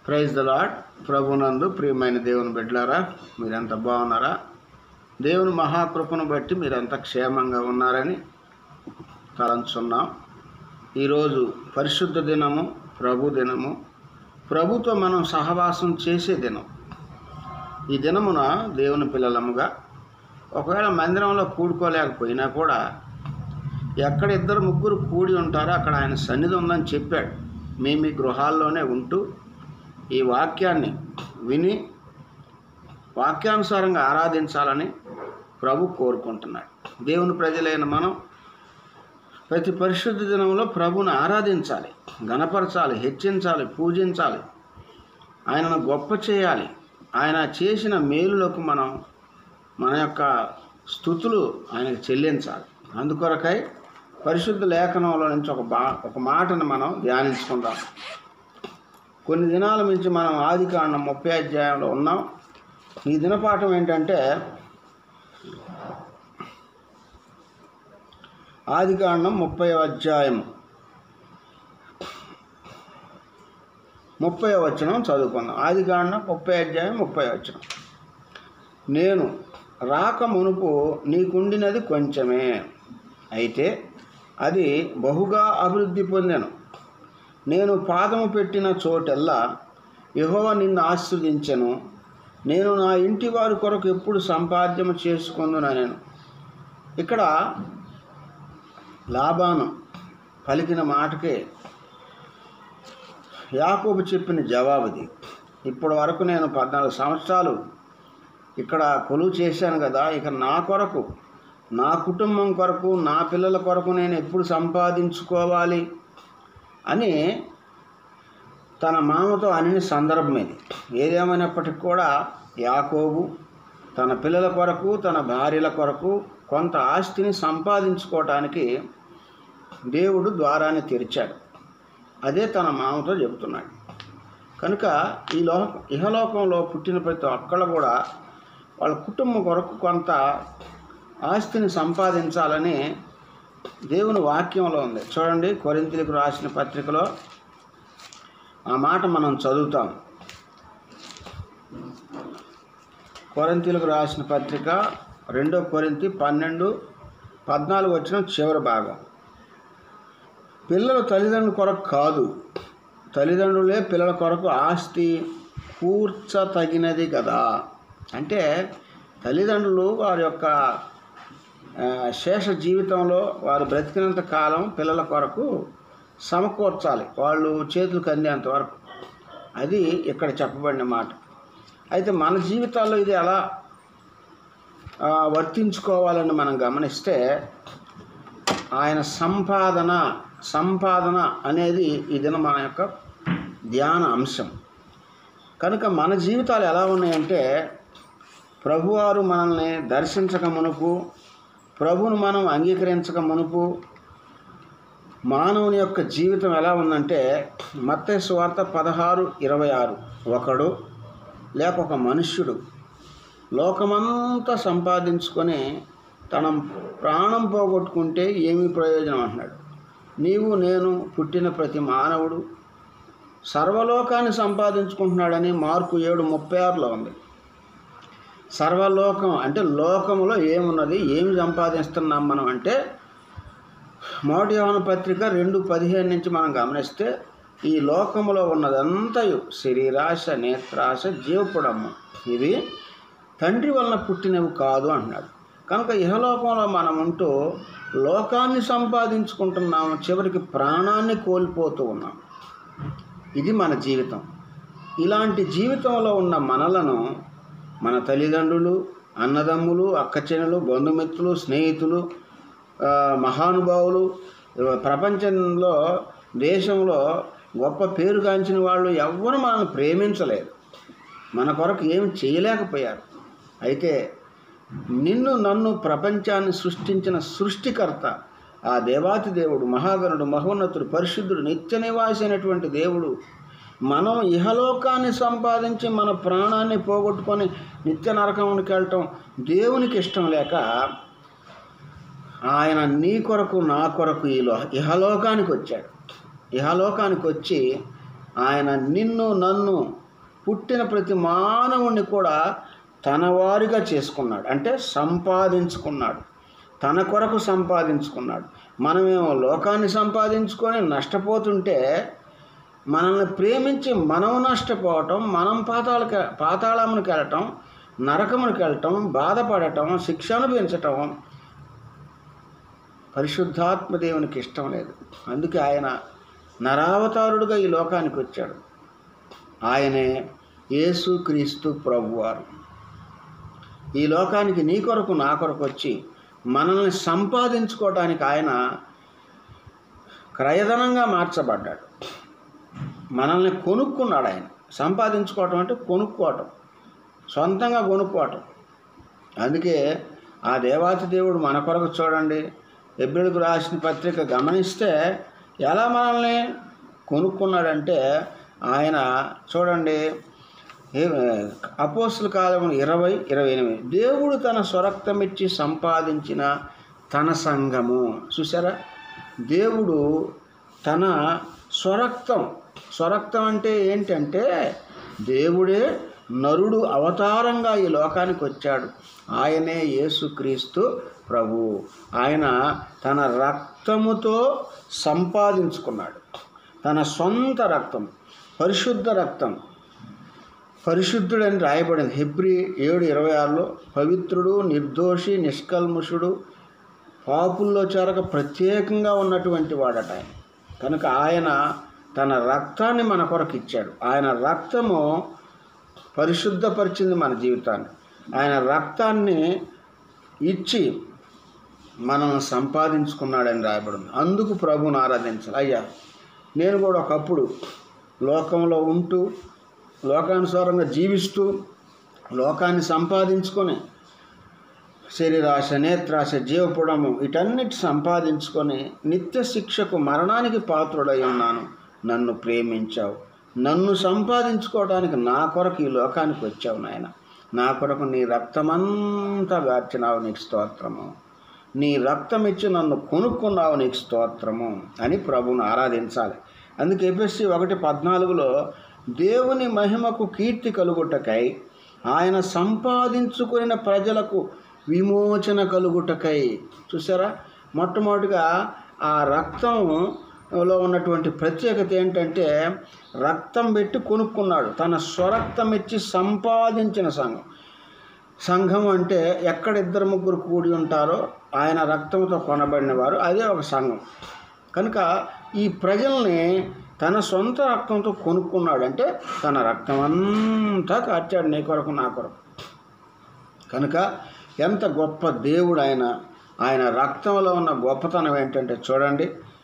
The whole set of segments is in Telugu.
ప్రైజ్ ద లాడ్ ప్రభునందు ప్రియమైన దేవుని బిడ్డలారా మీరంతా బాగున్నారా దేవుని మహాకృపను బట్టి మీరంతా క్షేమంగా ఉన్నారని తలంచున్నాం ఈరోజు పరిశుద్ధ దినము ప్రభు దినము ప్రభుతో మనం సహవాసం చేసే దినం ఈ దినమున దేవుని పిల్లలముగా ఒకవేళ మందిరంలో కూడుకోలేకపోయినా కూడా ఎక్కడ ఇద్దరు ముగ్గురు కూడి ఉంటారో అక్కడ ఆయన సన్నిధి ఉందని చెప్పాడు మీ మీ గృహాల్లోనే ఉంటూ ఈ వాక్యాన్ని విని వాక్యానుసారంగా ఆరాధించాలని ప్రభు కోరుకుంటున్నాడు దేవుని ప్రజలైన మనం ప్రతి పరిశుద్ధ దినంలో ప్రభుని ఆరాధించాలి గణపరచాలి హెచ్చించాలి పూజించాలి ఆయనను గొప్ప చేయాలి ఆయన చేసిన మేలులకు మనం మన యొక్క స్థుతులు ఆయనకు చెల్లించాలి అందుకొరకై పరిశుద్ధ లేఖనంలో నుంచి ఒక బా ఒక మాటను మనం ధ్యానించుకుందాం కొన్ని దినాల నుంచి మనం ఆది కాండం ముప్పై అధ్యాయంలో ఉన్నాం ఈ దినపాఠం ఏంటంటే ఆది కాండం ముప్పై అధ్యాయం ముప్పై వచనం చదువుకుందాం ఆది కాండం ముప్పై అధ్యాయం ముప్పై వచనం నేను రాక మునుపు నీకుండినది కొంచెమే అయితే అది బహుగా అభివృద్ధి పొందాను నేను పాదము పెట్టిన చోటెల్లా యెహోవా నిన్ను ఆశీర్వదించెను నేను నా ఇంటి వారి కొరకు ఎప్పుడు సంపాద్యము చేసుకుందునా నేను ఇక్కడ లాభాను పలికిన మాటకే యాకోబు చెప్పిన జవాబుది ఇప్పటి వరకు నేను పద్నాలుగు సంవత్సరాలు ఇక్కడ కొలువు చేశాను కదా ఇక నా కొరకు నా కుటుంబం కొరకు నా పిల్లల కొరకు నేను ఎప్పుడు సంపాదించుకోవాలి అని తన మామతో అన్ని సందర్భం ఇది ఏదేమైనప్పటికీ కూడా యాకోబు తన పిల్లల కొరకు తన భార్యల కొరకు కొంత ఆస్తిని సంపాదించుకోవటానికి దేవుడు ద్వారాన్ని తెరిచాడు అదే తన మామతో చెబుతున్నాడు కనుక ఈ లోక ఇహలోకంలో పుట్టిన ప్రతి ఒక్కళ్ళు కూడా వాళ్ళ కుటుంబం కొరకు కొంత ఆస్తిని సంపాదించాలని దేవుని వాక్యంలో ఉంది చూడండి కొరింతలకు రాసిన పత్రికలో ఆ మాట మనం చదువుతాం కొరింతలకు రాసిన పత్రిక రెండో కొరింతి పన్నెండు పద్నాలుగు వచ్చిన చివరి భాగం పిల్లలు తల్లిదండ్రుల కొరకు కాదు తల్లిదండ్రులే పిల్లల కొరకు ఆస్తి కూర్చతగినది కదా అంటే తల్లిదండ్రులు వారి యొక్క ఆ, శేష జీవితంలో వారు బ్రతికినంత కాలం పిల్లల కొరకు సమకూర్చాలి వాళ్ళు చేతులకు అందేంత వరకు అది ఇక్కడ చెప్పబడిన మాట అయితే మన జీవితాల్లో ఇది ఎలా ఆ, వర్తించుకోవాలని మనం గమనిస్తే ఆయన సంపాదన సంపాదన అనేది ఈ దిన మన యొక్క ధ్యాన అంశం కనుక మన జీవితాలు ఎలా ఉన్నాయంటే ప్రభువారు మనల్ని దర్శించక మునుపు ప్రభువును మనం అంగీకరించక మునుపు మానవుని యొక్క జీవితం ఎలా ఉందంటే మత్తయి సువార్త పదహారు ఇరవై ఆరు ఒకడు లేక ఒక మనుష్యుడు లోకమంతా సంపాదించుకొని తన ప్రాణం పోగొట్టుకుంటే ఏమి ప్రయోజనం అంటున్నాడు నీవు నేను పుట్టిన ప్రతి మానవుడు సర్వలోకాన్ని సంపాదించుకుంటున్నాడని మార్కు ఏడు ముప్పై ఆరులో ఉంది సర్వలోకం అంటే లోకంలో ఏమున్నది ఏమి సంపాదిస్తున్నాం మనం అంటే మొదటి యోహాను పత్రిక రెండు పదిహేను నుంచి మనం గమనిస్తే ఈ లోకంలో ఉన్నదంతయు శరీరాశ నేత్రాశ జీవపుడమ్ము ఇవి తండ్రి వలన పుట్టినవి కాదు అంటున్నాడు కనుక ఇహలోకంలో మనం ఉంటూ లోకాన్ని సంపాదించుకుంటున్నాము చివరికి ప్రాణాన్ని కోల్పోతూ ఉన్నాం ఇది మన జీవితం ఇలాంటి జీవితంలో ఉన్న మనలను మన తల్లిదండ్రులు అన్నదమ్ములు అక్కచెనులు బంధుమిత్రులు స్నేహితులు ఆ, మహానుభావులు ఆ, ప్రపంచంలో దేశంలో గొప్ప పేరుగాంచిన వాళ్ళు ఎవ్వరు మనల్ని ప్రేమించలేదు మన కొరకు ఏమి చేయలేకపోయారు అయితే నిన్ను నన్ను ప్రపంచాన్ని సృష్టించిన సృష్టికర్త ఆ దేవాతి దేవుడు మహాగణుడు మహోన్నతుడు పరిశుద్ధుడు నిత్య నివాసి అయినటువంటి దేవుడు మనం ఇహలోకాన్ని సంపాదించి మన ప్రాణాన్ని పోగొట్టుకొని నిత్య నరకమునికి వెళ్ళటం దేవునికి ఇష్టం లేక ఆయన నీ కొరకు నా కొరకు ఈ లో ఇహలోకానికి వచ్చాడు ఇహలోకానికి వచ్చి ఆయన నిన్ను నన్ను పుట్టిన ప్రతి మానవుణ్ణి కూడా తన వారిగా చేసుకున్నాడు అంటే సంపాదించుకున్నాడు తన కొరకు సంపాదించుకున్నాడు మనమేమో లోకాన్ని సంపాదించుకొని నష్టపోతుంటే మనల్ని ప్రేమించి మనం నష్టపోవటం మనం పాతాళకి పాతాళమునికి వెళ్ళటం నరకమునికి వెళ్ళటం బాధపడటం శిక్ష అనుభవించటం పరిశుద్ధాత్మ దేవునికి ఇష్టం లేదు అందుకే ఆయన నరావతారుడుగా ఈ లోకానికి వచ్చాడు ఆయనే యేసు క్రీస్తు ప్రభువారు ఈ లోకానికి నీ కొరకు నా కొరకు వచ్చి మనల్ని సంపాదించుకోవడానికి ఆయన క్రయధనంగా మార్చబడ్డాడు మనల్ని కొనుక్కున్నాడు ఆయన సంపాదించుకోవటం అంటే కొనుక్కోవటం సొంతంగా కొనుక్కోవటం అందుకే ఆ దేవాతి దేవుడు మన కొరకు చూడండి ఎబ్రిల్కు రాసిన పత్రిక గమనిస్తే ఎలా మనల్ని కొనుక్కున్నాడంటే ఆయన చూడండి అపోస్తుల కాలం ఇరవై ఇరవై ఎనిమిది దేవుడు తన స్వరక్తమిచ్చి సంపాదించిన తన సంఘము చూసారా దేవుడు తన స్వరక్తం స్వరక్తం అంటే ఏంటంటే దేవుడే నరుడు అవతారంగా ఈ లోకానికి వచ్చాడు ఆయనే యేసుక్రీస్తు ప్రభు ఆయన తన రక్తముతో సంపాదించుకున్నాడు తన సొంత రక్తం పరిశుద్ధ రక్తం పరిశుద్ధుడని రాయబడింది హెబ్రి ఏడు ఇరవై ఆరులో పవిత్రుడు నిర్దోషి నిష్కల్ముషుడు పాపుల్లో చేరక ప్రత్యేకంగా ఉన్నటువంటి వాడట ఆయన కనుక ఆయన తన రక్తాన్ని మన కొరకు ఇచ్చాడు ఆయన రక్తము పరిశుద్ధపరిచింది మన జీవితాన్ని ఆయన రక్తాన్ని ఇచ్చి మనం సంపాదించుకున్నాడని రాయబడింది అందుకు ప్రభుని ఆరాధించాలి అయ్యా నేను కూడా ఒకప్పుడు లోకంలో ఉంటూ లోకానుసారంగా జీవిస్తూ లోకాన్ని సంపాదించుకొని శరీరాశ నేత్రాశ జీవపుడము వీటన్నిటి సంపాదించుకొని నిత్య శిక్షకు మరణానికి పాత్రుడై ఉన్నాను నన్ను ప్రేమించావు నన్ను సంపాదించుకోవడానికి నా కొరకు ఈ లోకానికి వచ్చావు నాయన నా కొరకు నీ రక్తమంతా గార్చినావు నీకు స్తోత్రము నీ రక్తం ఇచ్చి నన్ను కొనుక్కున్నావు నీకు స్తోత్రము అని ప్రభువును ఆరాధించాలి అందుకే ఎపిఎస్సి ఒకటి పద్నాలుగులో దేవుని మహిమకు కీర్తి కలుగుటకై ఆయన సంపాదించుకున్న ప్రజలకు విమోచన కలుగుటకై చూసారా మొట్టమొదటిగా ఆ రక్తంలో ఉన్నటువంటి ప్రత్యేకత ఏంటంటే రక్తం పెట్టి కొనుక్కున్నాడు తన స్వరక్తం ఇచ్చి సంపాదించిన సంఘం సంఘం అంటే ఎక్కడ ఇద్దరు ముగ్గురు కూడి ఉంటారో ఆయన రక్తంతో కొనబడిన వారు అదే ఒక సంఘం కనుక ఈ ప్రజల్ని తన సొంత రక్తంతో కొనుక్కున్నాడు అంటే తన రక్తం అంతా కార్చాడు నీ కొరకు నా కొరకు కనుక ఎంత గొప్ప దేవుడు ఆయన ఆయన రక్తంలో ఉన్న గొప్పతనం ఏంటంటే చూడండి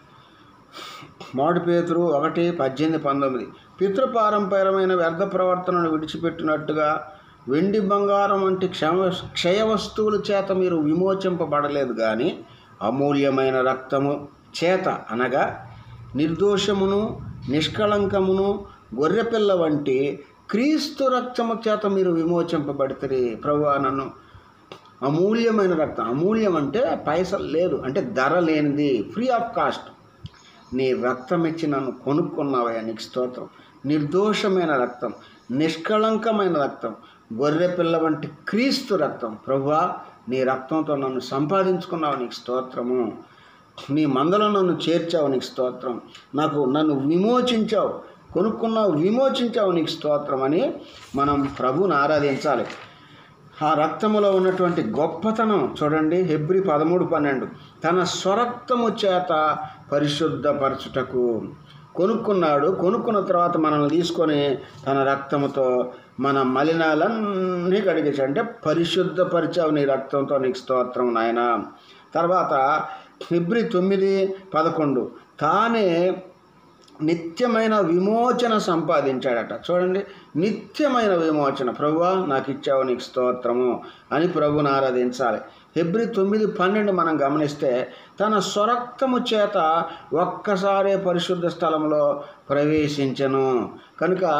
మోడి పేతురు ఒకటి పద్దెనిమిది పంతొమ్మిది పితృపారంపర్యమైన వ్యర్థ ప్రవర్తనను విడిచిపెట్టినట్టుగా వెండి బంగారం వంటి క్షమ క్షయ వస్తువుల చేత మీరు విమోచింపబడలేదు కానీ అమూల్యమైన రక్తము చేత అనగా నిర్దోషమును నిష్కళంకమును గొర్రెపిల్ల వంటి క్రీస్తు రక్తము చేత మీరు విమోచింపబడితే ప్రభు నన్ను అమూల్యమైన రక్తం అమూల్యం అంటే పైసలు లేదు అంటే ధర లేనిది ఫ్రీ ఆఫ్ కాస్ట్ నీ రక్తం ఇచ్చి నన్ను కొనుక్కున్నావయ్యా నీకు స్తోత్రం నిర్దోషమైన రక్తం నిష్కళంకమైన రక్తం గొర్రెపిల్ల వంటి క్రీస్తు రక్తం ప్రభువా నీ రక్తంతో నన్ను సంపాదించుకున్నావు నీకు స్తోత్రము నీ మందలో నన్ను చేర్చావు నీకు స్తోత్రం నాకు నన్ను విమోచించావు కొనుక్కున్నావు విమోచించావు నీకు స్తోత్రం అని మనం ప్రభుని ఆరాధించాలి ఆ రక్తములో ఉన్నటువంటి గొప్పతనం చూడండి హెబ్రి పదమూడు పన్నెండు తన స్వరక్తము చేత పరిశుద్ధపరచుటకు కొనుక్కున్నాడు కొనుక్కున్న తర్వాత మనల్ని తీసుకొని తన రక్తముతో మన మలినాలన్నీ కడిగేసి అంటే పరిశుద్ధపరిచావు నీ రక్తంతో నీకు స్తోత్రం నాయన తర్వాత ఫిబ్రి తొమ్మిది పదకొండు తానే నిత్యమైన విమోచన సంపాదించాడట చూడండి నిత్యమైన విమోచన ప్రభువా నాకు ఇచ్చావు నీకు స్తోత్రము అని ప్రభుని ఆరాధించాలి ఫిబ్రి తొమ్మిది పన్నెండు మనం గమనిస్తే తన స్వరక్తము చేత ఒక్కసారే పరిశుద్ధ స్థలంలో ప్రవేశించను కనుక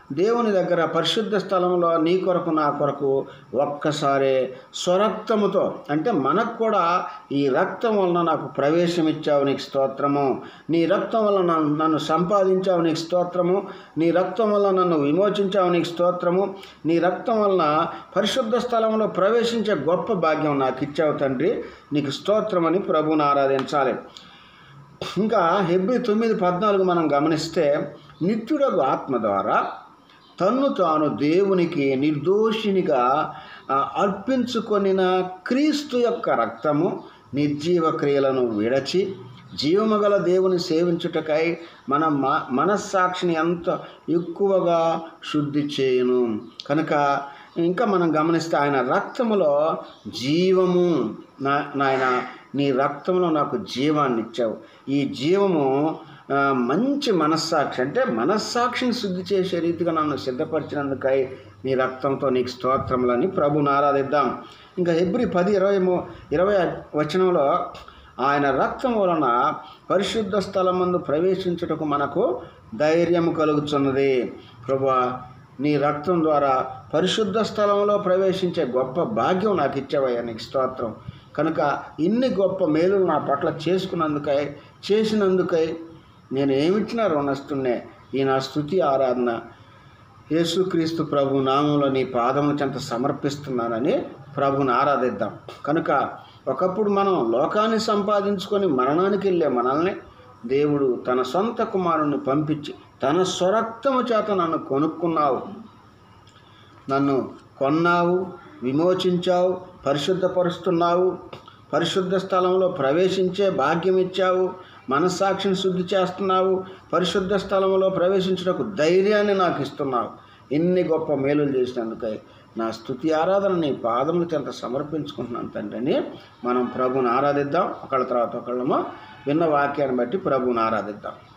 దేవుని దగ్గర పరిశుద్ధ స్థలంలో నీ కొరకు నా కొరకు ఒక్కసారి స్వరక్తముతో అంటే మనకు కూడా ఈ రక్తం వలన నాకు ప్రవేశం ఇచ్చావు నీకు స్తోత్రము నీ రక్తం వలన నన్ను- నన్ను సంపాదించావు నీకు స్తోత్రము నీ రక్తం వలన నన్ను విమోచించావు నీకు స్తోత్రము నీ రక్తం వలన పరిశుద్ధ స్థలంలో ప్రవేశించే గొప్ప భాగ్యం నాకు ఇచ్చావు తండ్రి నీకు స్తోత్రమని ప్రభువుని ఆరాధించాలి ఇంకా హెబ్రి తొమ్మిది పద్నాలుగు మనం గమనిస్తే నిత్యుడగు ఆత్మ ద్వారా తన్ను తాను దేవునికి నిర్దోషినిగా ఆ, అర్పించుకొనిన క్రీస్తు యొక్క రక్తము నిర్జీవ క్రియలను విడచి జీవమగల దేవుని సేవించుటకై మన మ మనస్సాక్షిని ఎంత ఎక్కువగా శుద్ధి చేయును కనుక ఇంకా మనం గమనిస్తే ఆయన రక్తములో జీవము నా నాయన నీ రక్తంలో నాకు జీవాన్ని ఇచ్చావు ఈ జీవము ఆ, మంచి మనస్సాక్షి అంటే మనస్సాక్షిని శుద్ధి చేసే రీతిగా నన్ను సిద్ధపరిచినందుకై నీ రక్తంతో నీకు స్తోత్రములని ప్రభుని ఆరాధిద్దాం ఇంకా హెబ్రి పది ఇరవై మూ ఇరవై వచనంలో ఆయన రక్తం వలన పరిశుద్ధ స్థలమందు ప్రవేశించుటకు మనకు ధైర్యము కలుగుతున్నది ప్రభా నీ రక్తం ద్వారా పరిశుద్ధ స్థలంలో ప్రవేశించే గొప్ప భాగ్యం నాకు ఇచ్చావయ్యా నీకు స్తోత్రం కనుక ఇన్ని గొప్ప మేలులు నా పట్ల చేసుకున్నందుకై చేసినందుకై నేను ఏమిచ్చినా రుణస్తున్నే ఈ నా స్థుతి ఆరాధన యేసుక్రీస్తు ప్రభు నామంలో నీ పాదము చెంత సమర్పిస్తున్నానని ప్రభుని ఆరాధిద్దాం కనుక ఒకప్పుడు మనం లోకాన్ని సంపాదించుకొని మరణానికి వెళ్ళే మనల్ని దేవుడు తన సొంత కుమారుని పంపించి తన స్వరక్తము చేత నన్ను కొనుక్కున్నావు నన్ను కొన్నావు విమోచించావు పరిశుద్ధపరుస్తున్నావు పరిశుద్ధ స్థలంలో ప్రవేశించే భాగ్యం ఇచ్చావు మనస్సాక్షిని శుద్ధి చేస్తున్నావు పరిశుద్ధ స్థలంలో ప్రవేశించడానికి ధైర్యాన్ని నాకు ఇస్తున్నావు ఎన్ని గొప్ప మేలులు చేసినందుకై నా స్థుతి ఆరాధన నీ పాదముల చెంత సమర్పించుకుంటున్నాను తండ్రిని మనం ప్రభుని ఆరాధిద్దాం ఒకళ్ళ తర్వాత ఒకళ్ళము విన్న వాక్యాన్ని బట్టి ప్రభుని ఆరాధిద్దాం